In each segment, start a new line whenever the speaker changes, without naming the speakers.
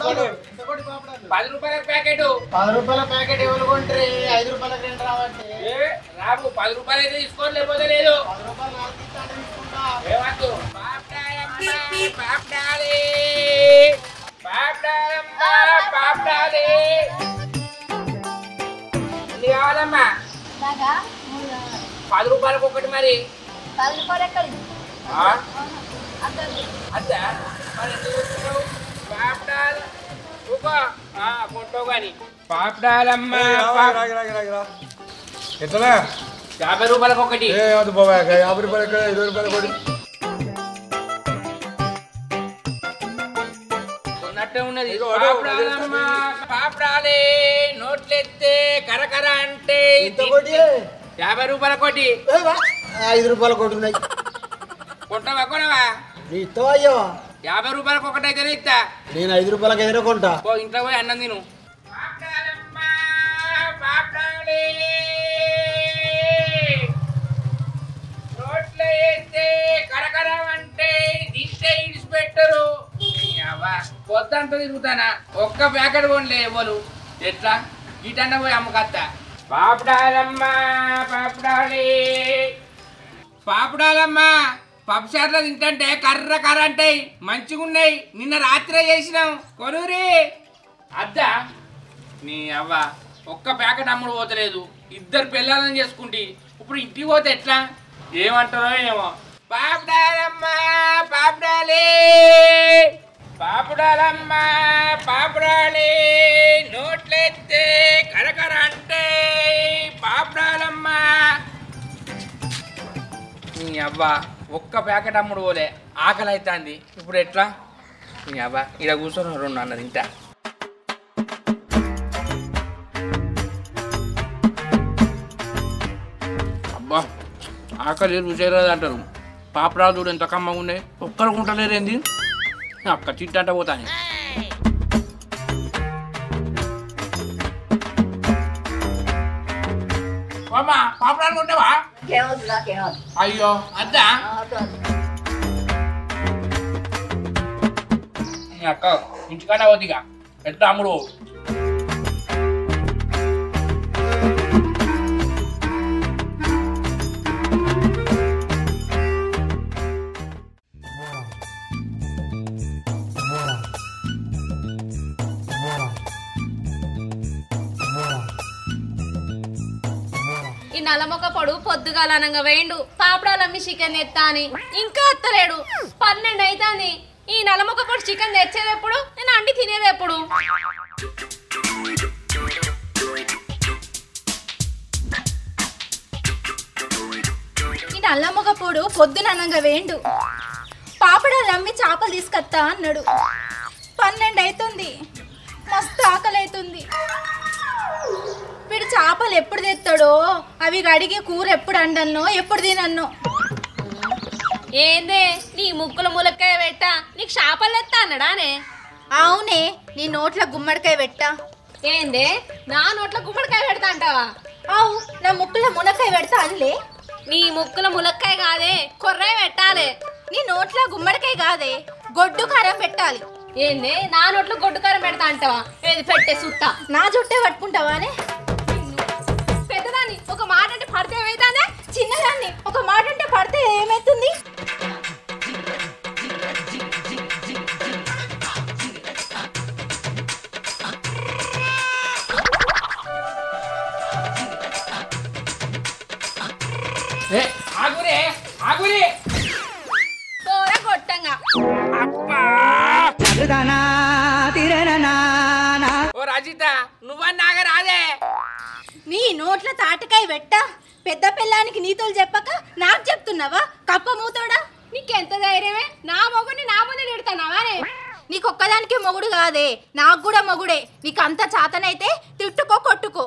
పది రూపాయల ప్యాకెట్
పది రూపాయల ప్యాకెట్ ఎవరు కొంటారు ఐదు రూపాయలకి రెండు రావంటే
రాబు పది రూపాయలు అయితే తీసుకోని లేకపోతే లేదు
పది రూపాయలు నాకు ఇస్తా అంటే తీసుకుంటా
ఏమద్దు పాపడాలమ్మ పాపడాలి పాపడాలమ్మ పాపడాలి ఇది కావాలమ్మా
దాకా మూడు కావాలి.
పది రూపాయలకు ఒకటి మరి
పది రూపాయలు ఎక్కడిది
ఆ?
అద్దది
అద్దా మరి ఎందుకు వస్తున్నావు? పాపడాలు ఊకో. ఆ, కొంటావు కానీ పాపడాలమ్మ పాప-
ఎట్లా
యాభై రూపాయలకు ఒకటి
ఏ అది బాబా యాభై రూపాయలు ఎక్కడ ఇరవై రూపాయలు కొడి
ఉన్నట్టే ఉన్నది
ఇదిగో అదో,
పాపడాలమ్మ పాపడాలే నోట్లెత్తే కరకర అంటే
ఎంత కొట్టి
యాభై రూపాయల కోటి
ఏ వా, ఐదు రూపాయలు కొట్టి ఉన్నాయి
కొంటావా కొనవా
నీ ఇస్తావా అయ్యో
యాభై రూపాయలకు ఒకటి అయితేనే ఇస్తా
నేను ఐదు రూపాయలకి ఎదురు కొంటా
ఓ ఇంట్లో పోయి అన్నం తిను రోడ్లో వేస్తే కరకరం అంటే దిష్టే ఇడిచిపెట్టరు పొద్దంతా తిరుగుతానా ఒక్క ప్యాకెట్ కొనలే ఎవరు ఎట్లా ఇటన్న పోయి అమ్మకత్తా పాపడాలమ్మా పాపడాలి పాపడాలమ్మా పప్పుచారులో తింటే కర్ర కర్ర అంటాయి మంచిగా ఉన్నాయి నిన్న రాత్రే చేసినాం కొనూరి అద్దా నీ అవ్వ ఒక్క ప్యాకెట్ అమ్ముడు పోతలేదు ఇద్దరు పిల్లలని చేసుకుంటి ఇప్పుడు ఇంటికి పోతే ఎట్లా ఏమంటారో ఏమో పాపడాలమ్మా పాపడాలి పాపడాలమ్మా పాపడాలి నోట్లెత్తే కరకర అంటే పాపడాలమ్మా నీ అవ్వ ఒక్క ప్యాకెట్ అమ్ముడు పోలే ఆకలి అవుతుంది ఇప్పుడు ఎట్లా నీ అవ్వ ఇలా కూర్చొని రెండు అన్నది ఇంట అబ్బా ఆకలి రుచేరాదు అంటారు పాపరాలు చూడు ఎంత కమ్మగా ఉన్నాయి ఒక్కరు కుంటలేరేంది అక్క చిట్టంట పోతాను అమ్మా పాపరాలు కొంటావా
కేవద్దు నాకేమద్దు
అయ్యో అద్దా నీ అక్క ఇంటికాడ వదిగా పెద్ద అమ్ముడు
ఈ నల్లమొక్క పొడు పొద్దుగాలనంగా వేయండు పాపడాలమ్మి చికెన్ తెత్తా అని ఇంకా అత్తలేడు పన్నెండు అవుతుంది ఈ నల్లమొక్క పొడు చికెన్ తెచ్చేది ఎప్పుడు నేను అండి తినేది ఎప్పుడు
ఈ నల్లమ్మగ పొడు పొద్దుననంగా వేండు పాపడాలు అమ్మి చేపలు తీసుకొత్తా అన్నాడు పన్నెండు అవుతుంది మస్తు ఆకలి అవుతుంది వీడు చేపలు ఎప్పుడు తెస్తాడో అవి కడిగి కూర ఎప్పుడు అండన్నో ఎప్పుడు తినన్నో
ఏందే నీ ముక్కుల ములక్కాయ పెట్టా నీకు చేపలు తెత్తా అన్నాడానే
అవునే నీ నోట్ల గుమ్మడికాయ పెట్టా
ఏందే నా నోట్ల గుమ్మడికాయ పెడతా అంటావా
అవు నా ముక్కుల మునక్కాయ పెడతా అనలే
నీ ముక్కుల ములక్కాయ కాదే కొర్రే పెట్టాలి
నీ నోట్ల గుమ్మడికాయ కాదే గొడ్డు కారం పెట్టాలి
ఏందే నా నోట్లో గొడ్డుకారం పెడతా అంటావా ఏది పెట్టే సుత్తా
నా జుట్టే పట్టుకుంటావానే
పెద్దదాన్ని ఒక మాట అంటే పడితే ఏమైతుందే
చిన్నదాన్ని ఒక మాట అంటే పడితే ఏమైతుంది
ఏ, ఆగురే ఆగురే
కూర గొట్టంగా
ఓ రజిత నువ్వన్నాగా రాదే
నీ నోట్ల తాటకాయ పెట్టా పెద్ద పిల్లానికి నీతులు చెప్పక నాకు చెప్తున్నావా కప్ప మూతోడా
నీకెంత ధైర్యమే నా మొగుని నా ముందు తిడతానావానే
నీకు ఒక్కదానికి మొగుడు కాదే నాకు కూడా మొగుడే నీకు అంత చాతనైతే తిట్టుకో కొట్టుకో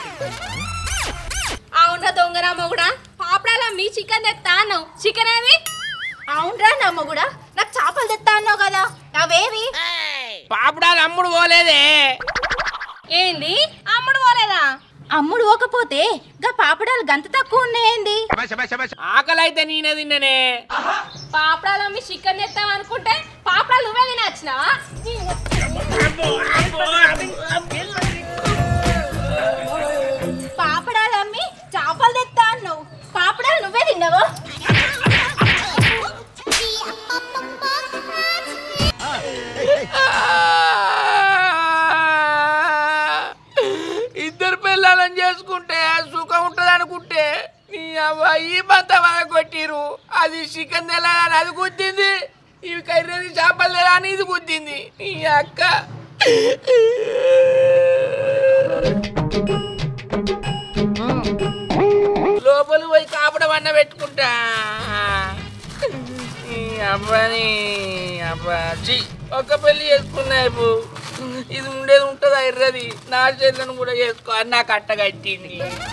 అవునరా దొంగరా మొగుడా పాపడాల మీ చికెన్ తెత్తా అన్నావు చికెన్ ఏది
అవునరా నా మొగుడా నాకు చేపలు తెస్తా అన్నావు కదా అవేవి
పాపడాలు అమ్ముడు పోలేదే
ఏంది అమ్ముడు పోలేదా
అమ్ముడు పోకపోతే గా పాపడాలు గంత తక్కువ ఉన్నాయండి
ఆకలి అయితే నేనే తిన్ననే
పాపడాలు అమ్మి చికెన్ తెస్తాం అనుకుంటే పాపడాలు నువ్వే తినచ్చినావా
పాపడాలు అమ్మి చేపలు తెస్తా అన్నావు పాపడాలు నువ్వే తిన్నావా
ఇద్దరు పిల్లలను చేసుకుంటే సుఖం ఉంటుంది అనుకుంటే నీ అవ్వ ఈ బంత వల్ల కొట్టిరు అది చికెన్ తెల్లని అది గుద్దింది ఇవి కర్రీ చేపలు తెలని ఇది గుద్దింది నీ అక్క లోపల పోయి కాపడం అన్న పెట్టుకుంటా ఈ అబ్బాని అబ్బా చి ఒక్క పెళ్లి చేసుకున్నా ఇప్పుడు ఇది ఉండేది ఉంటుందా ఎర్రది నా చెల్లెను కూడా చేసుకో అని నాకు అట్ట కట్టింది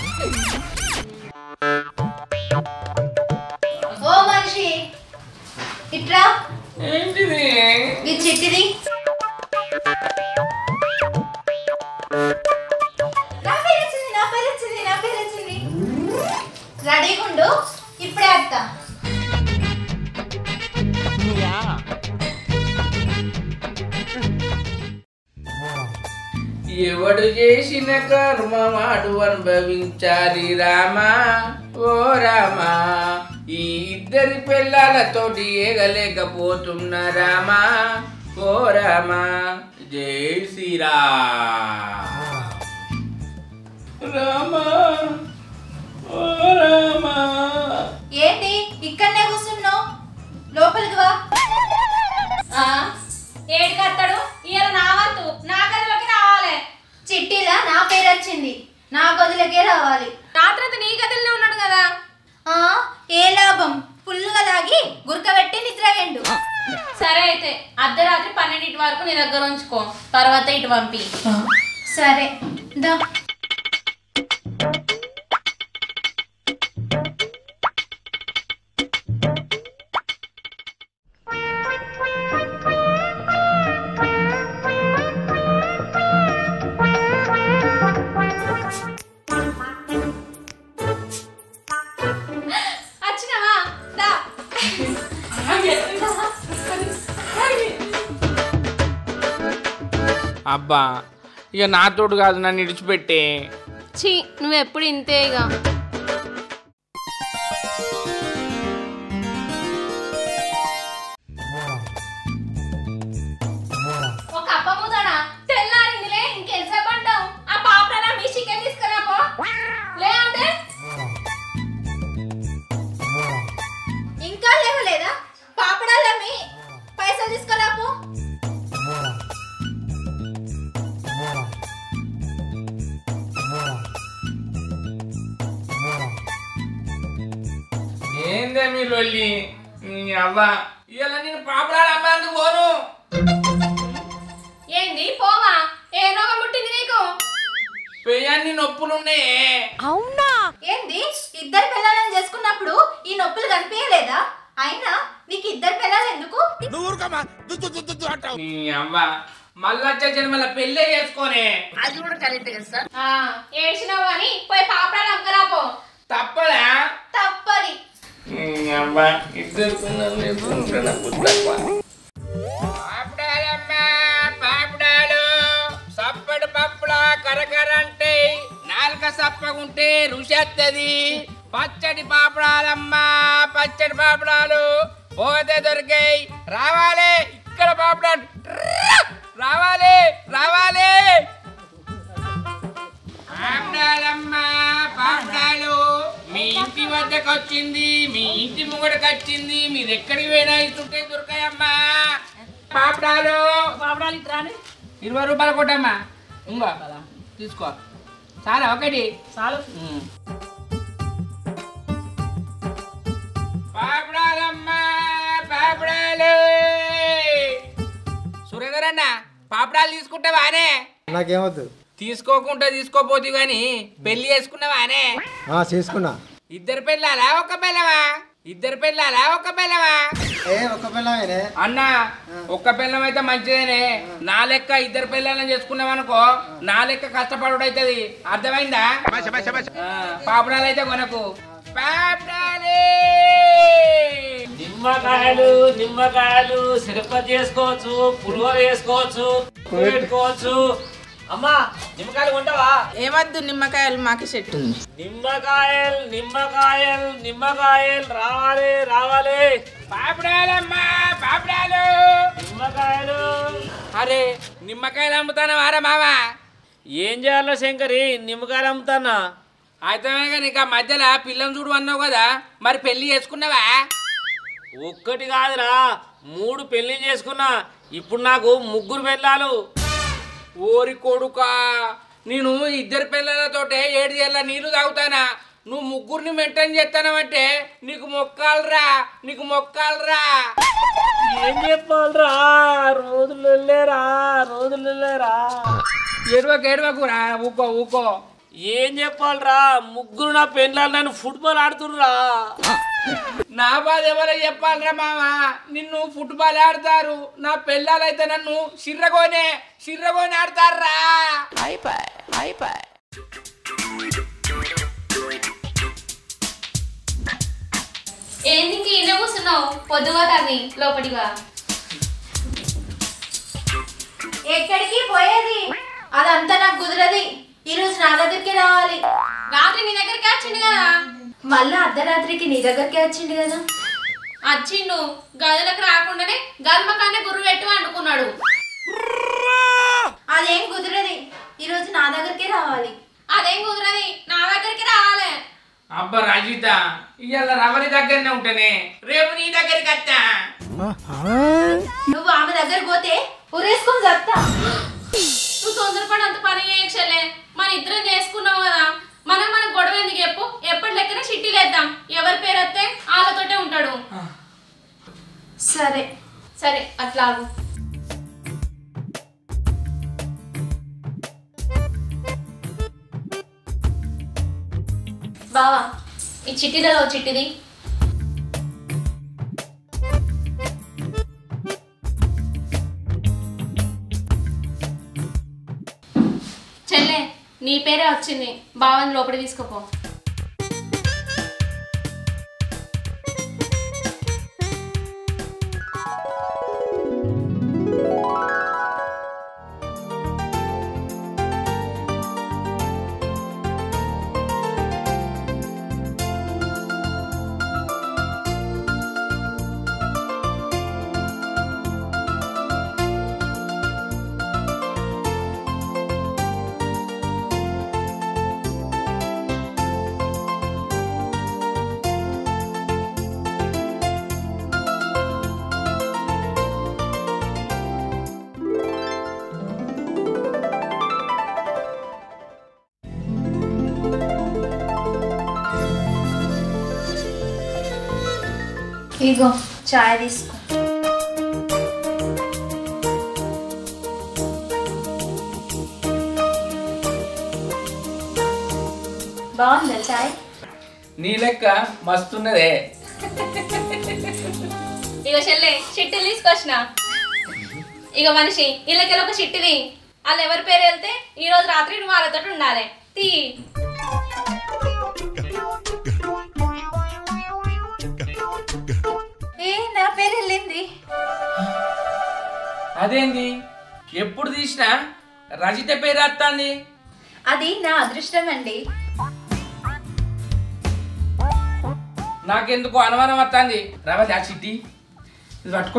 ఓ మనిషి ఇట్రా
ఏంటిది
ఈ చిట్టిది నా పేరు వచ్చింది నా పేరు వచ్చింది నా పేరు వచ్చింది రెడీగా ఉండు ఇప్పుడే అత్త
ఎవడు చేసిన కర్మ వాడు అనుభవించాలి రామా ఓ రామా ఈ ఇద్దరి పిల్లలతోటి ఏగలేకపోతున్న రామా ఓ రామా జై శ్రీరామ్ రామా ఓ రామా
ఏంటి ఇక్కడనే కూర్చున్నావు లోపలికి వా
ఆ, ఏడు కత్తాడు ఇవాళ నా వంతు నా గదిలోకి రావాలి
చిట్టిలా నా పేరు వచ్చింది నా గదులకే రావాలి
రాత్రి నీ గదిలోనే ఉన్నాడు కదా
ఆ ఏ లాభం ఫుల్లుగా తాగి గురకబెట్టి నిద్రవేండు
సరే అయితే అర్ధరాత్రి పన్నెండింటి వరకు నీ దగ్గర ఉంచుకో తర్వాత ఇటు పంపి
సరే దా
వచ్చినావా దా
అబ్బా ఇక నాతోడు కాదు నన్ను ఇడిచిపెట్టే
ఛీ నువ్వు ఎప్పుడు ఇంతే ఇక ఒక అప్ప ముదడా తెల్లారిందిలే ఇంకెంతసేపు అంటావు ఆ పాపడలా మీ చికెన్ తీసుకురాపో లే అంటే
ఇంకా లేవలేదా పాపడాలమ్మి పైసలు తీసుకురాపు
ఏందే మీ లొల్లి నీ అవ్వ ఇలా నేను పాపడాలు అమ్మాందుకు పోను
ఏంది పోవా ఏ రోగం పుట్టింది నీకు
పెయ్యాన్ని నొప్పులున్నాయే
ఏంది ఇద్దరు పిల్లలను చేసుకున్నప్పుడు ఈ నొప్పులు కనిపించలేదా అయినా నీకు ఇద్దరు పిల్లలు ఎందుకు
నీ అవ్వ మళ్ళొచ్చే జన్మల పెళ్ళే చేసుకోనే
ఆ ఏడ్చినావు అని పోయి పాపడాలు అమ్మరాపో
తప్పదా
తప్పది
నీ అవ్వ ఇద్దరు పిల్లలు చేసుకుంటే నాకు తక్కువ. పాపడాలమ్మా పాపడాలు సప్పడి పప్పుల కరకరంటే నాలుక సప్పగుంటే రుచి వస్తుంది పచ్చడి పాపడాలమ్మా పచ్చడి పాపడాలు పోతే దొరికాయి రావాలి ఇక్కడ పాపడాలు రావాలి రావాలి పాపడాలమ్మా పాపడాలు మీ ఇంటి వద్దకు వచ్చింది మీ ఇంటి ముంగడికి వచ్చింది మీరు ఎక్కడికి పోయినా ఇస్తుంటే దొరకాయమ్మా పాపడాలు పాపడాలు ఇరవై రూపాయలు కొట్టమ్మా ఇంకో తీసుకో చాలా ఒకటి చాలు పాపడాలమ్మా పాపడాలు సురేందర్ అన్న పాపడాలు తీసుకుంటావానే
నాకేమొద్దు
తీసుకోకుండా తీసుకోపోతే గాని పెళ్లి చేసుకున్నావానే
ఆ, చేసుకున్నా
ఇద్దరు పెళ్ళాలా ఒక పిల్లవా ఇద్దరు పెళ్ళాలా ఒక పిల్లవా
ఏ ఒక్క పిల్లమేనే
అన్న ఒక్క పిల్లం అయితే మంచిదేనే నా లెక్క ఇద్దరు పిల్లలను చేసుకున్నాం అనుకో నా లెక్క కష్టపడు అవుతుంది అర్థమైందా ఆ, పాపడాలు అయితే కొనకు పాపడాలే
నిమ్మకాయలు నిమ్మకాయలు సిరపతి చేసుకోవచ్చు పులిహోర చేసుకోవచ్చు పెట్టుకోవచ్చు అమ్మా నిమ్మకాయలు కొంటావా
ఏమద్దు నిమ్మకాయలు మాకు చెట్టు ఉంది
నిమ్మకాయలు నిమ్మకాయలు నిమ్మకాయలు రావాలి రావాలి
పాపడాలమ్మా పాపడాలు
నిమ్మకాయలు
అరే నిమ్మకాయలు అమ్ముతాను వారా మామ
ఏం చేయాలో శంకరి నిమ్మకాయలు అమ్ముతానా
అయితే నీకు ఆ మధ్యలో పిల్లని చూడు అన్నావు కదా మరి పెళ్లి చేసుకున్నావా
ఒక్కటి కాదురా మూడు పెళ్లి చేసుకున్నా ఇప్పుడు నాకు ముగ్గురు పెళ్ళాలు
ఓరి కొడుకా నేను ఇద్దరు పిల్లలతోటే ఏడు ఏళ్ళ నీళ్లు తాగుతానా నువ్వు ముగ్గురిని మెయింటైన్ చేస్తానమంటే నీకు మొక్కాలరా నీకు మొక్కాలరా
ఏం చెప్పాలరా రోజులు వెళ్ళేరా రోజులు వెళ్ళేరా
ఎడవకు ఎడవకు రా ఊకో ఊకో
ఏం చెప్పాలరా ముగ్గురు నా పెళ్ళాలు నన్ను ఫుట్బాల్ ఆడుతుర్రా
నా బాధ ఎవరో చెప్పాలరా మామ నిన్ను ఫుట్బాల్ ఆడతారు నా పిల్లలైతే నన్ను సిర్రగోనే సిర్రగోనే ఆడతారా
ఏంది ఇంక ఈయన కూర్చున్నావు పొద్దుగోతాంది లోపలివా
ఎక్కడికి పోయేది అదంతా నాకు కుదరది ఈరోజు నా దగ్గరికి రావాలి
రాత్రి నీ దగ్గరికి వచ్చిండు కదా
మళ్ళా అర్ధరాత్రికి నీ దగ్గరికి వచ్చింది కదా
వచ్చిండు గదులకు రాకుండానే గల్మకాన్నే గుర్రు పెట్టి వండుకున్నాడు
అదేం కుదరది ఈరోజు నా దగ్గరికి రావాలి
అదేం కుదరది నా దగ్గరికి రావాలి
అబ్బా రజిత ఇవాళ రవరి దగ్గరనే ఉంటానే రేపు నీ దగ్గరికి వస్తా
నువ్వు ఆమె దగ్గరికి పోతే ఉరేసుకొని చెప్తా
నువ్వు తొందరపడి అంత పని చేయక్షలే మన ఇద్దరం చేసుకున్నావు కదా మనం మన గొడవ ఎందుకు చెప్పు ఎప్పటి లెక్కన చిట్టీలు వేద్దాం ఎవరి పేరు వస్తే వాళ్ళతోటే ఉంటాడు
సరే
సరే అట్లా ఆగు. బావా ఈ చిట్టీలలో ఓ చిట్టిది చెల్లె నీ పేరే వచ్చింది బావని లోపలి తీసుకోపో
ఇగో చాయ్ తీసుకో బాగుందా చాయ్
నీ లెక్క మస్తున్నదే
ఇక చెల్లె చిట్టీలు తీసుకొచ్చిన ఇక మనిషి ఇళ్ళకెళ్ళి ఒక చిట్టిది వాళ్ళు ఎవరి పేరు వెళ్తే ఈ రోజు రాత్రి నువ్వు వాళ్ళతో ఉండాలి తీ
ఏ నా పేరు వెళ్ళింది
అదేంది ఎప్పుడు తీసినా రజిత పేరు వస్తుంది
అది నా అదృష్టం అండి
నాకెందుకు అనుమానం వస్తుంది రవతి ఆ చిట్టి ఇది పట్టుకో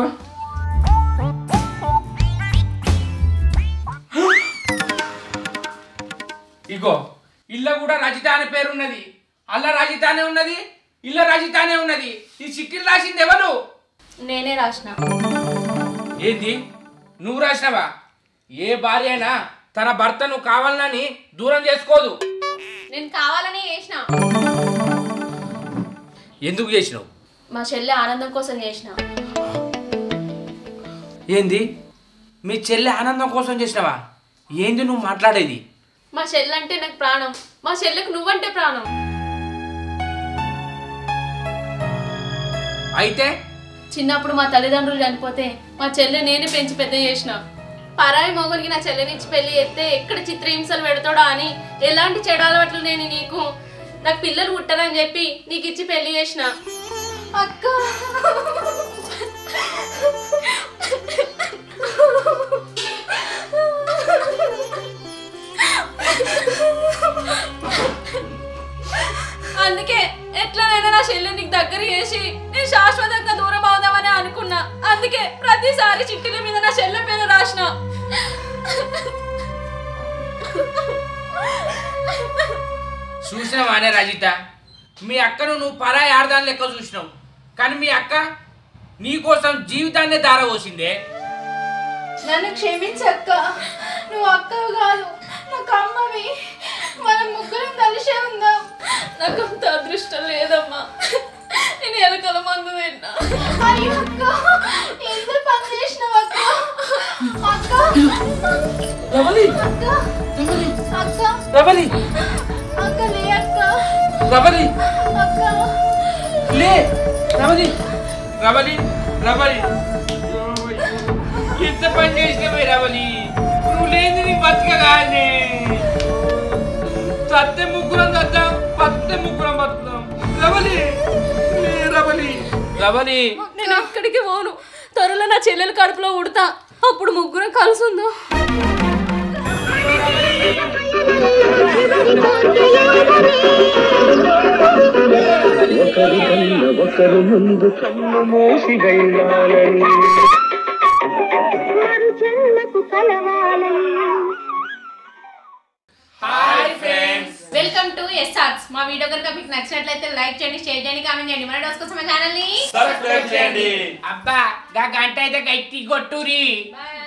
ఇగో ఇల్ల కూడా రజిత అనే పేరు ఉన్నది అల్ల రజిత అనే ఉన్నది ఇల్ల రజిత అనే ఉన్నది ఈ చిట్టీలు రాసింది ఎవరు
నేనే రాసిన
ఏంది నువ్వు రాసినవా ఏ భార్య అయినా తన భర్తను కావాలని దూరం చేసుకోదు
నేను కావాలని చేసిన
ఎందుకు చేసినావు
మా చెల్లె ఆనందం కోసం చేసిన
ఏంది మీ చెల్లె ఆనందం కోసం చేసినావా ఏంది నువ్వు మాట్లాడేది
మా చెల్లె అంటే నాకు ప్రాణం మా చెల్లెకు నువ్వంటే ప్రాణం
అయితే
చిన్నప్పుడు మా తల్లిదండ్రులు చనిపోతే మా చెల్లె నేనే పెంచి పెద్ద చేసిన పరాయి మొగునికి నా చెల్లెనిచ్చి పెళ్లి చేస్తే ఎక్కడ చిత్రహింసలు పెడతాడో అని ఎలాంటి చెడు అలవాట్లు నేను నీకు నాకు పిల్లలు పుట్టరని చెప్పి నీకు ఇచ్చి పెళ్లి చేసిన
అక్క
అందుకే ఎట్లనైనా నా చెల్లి నీకు దగ్గర చేసి నేను శాశ్వతంగా దూరం అవుదామని అనుకున్నా అందుకే ప్రతిసారి చిట్టిల మీద నా చెల్లె పేరు రాసిన
చూసినావానే రజిత మీ అక్కను నువ్వు పరాయి ఆడదాని లెక్క చూసినావు కానీ మీ అక్క నీకోసం జీవితాన్నే దారపోసిందే
నన్ను క్షమించక్క నువ్వు అక్కవు కాదు నాకు అమ్మవి మనం ముగ్గురం కలిసే ఉందాం
నాకు అంత అదృష్టం లేదమ్మా నేను ఎలకల మందు తిన్నా
అయ్యో అక్క ఎంత పని చేసినావు అక్క అక్క
రవలి
అక్క అక్క
రవలి
అక్క లే అక్క
రవలి
అక్క
లే రవలి రవలి రవలి ఎంత పని చేసినవే రవలి నువ్వు లేని నీ బతిక కానీ సత్య ముగ్గురం సత్యం పత్య ముగ్గురం బతుకుతాం రవలి లే రవలి రవలి
నేను ఎక్కడికి పోను త్వరలో నా చెల్లెల కడుపులో ఉడతా అప్పుడు ముగ్గురం కలుసుందో
ఒకరి కన్న ఒకరు ముందు కన్ను మూసి వెళ్ళాలని
మరు జన్మకు కలవాలని
hi friends
welcome to SRS మా వీడియో కనుక మీకు నచ్చినట్లయితే లైక్ చేయండి షేర్ చేయండి కామెంట్ చేయండి మన డోస్ కోసం ఛానల్ ని
సబ్స్క్రైబ్ చేయండి అబ్బా గా గంట అయితే గట్టి కొట్టురి
బాయ్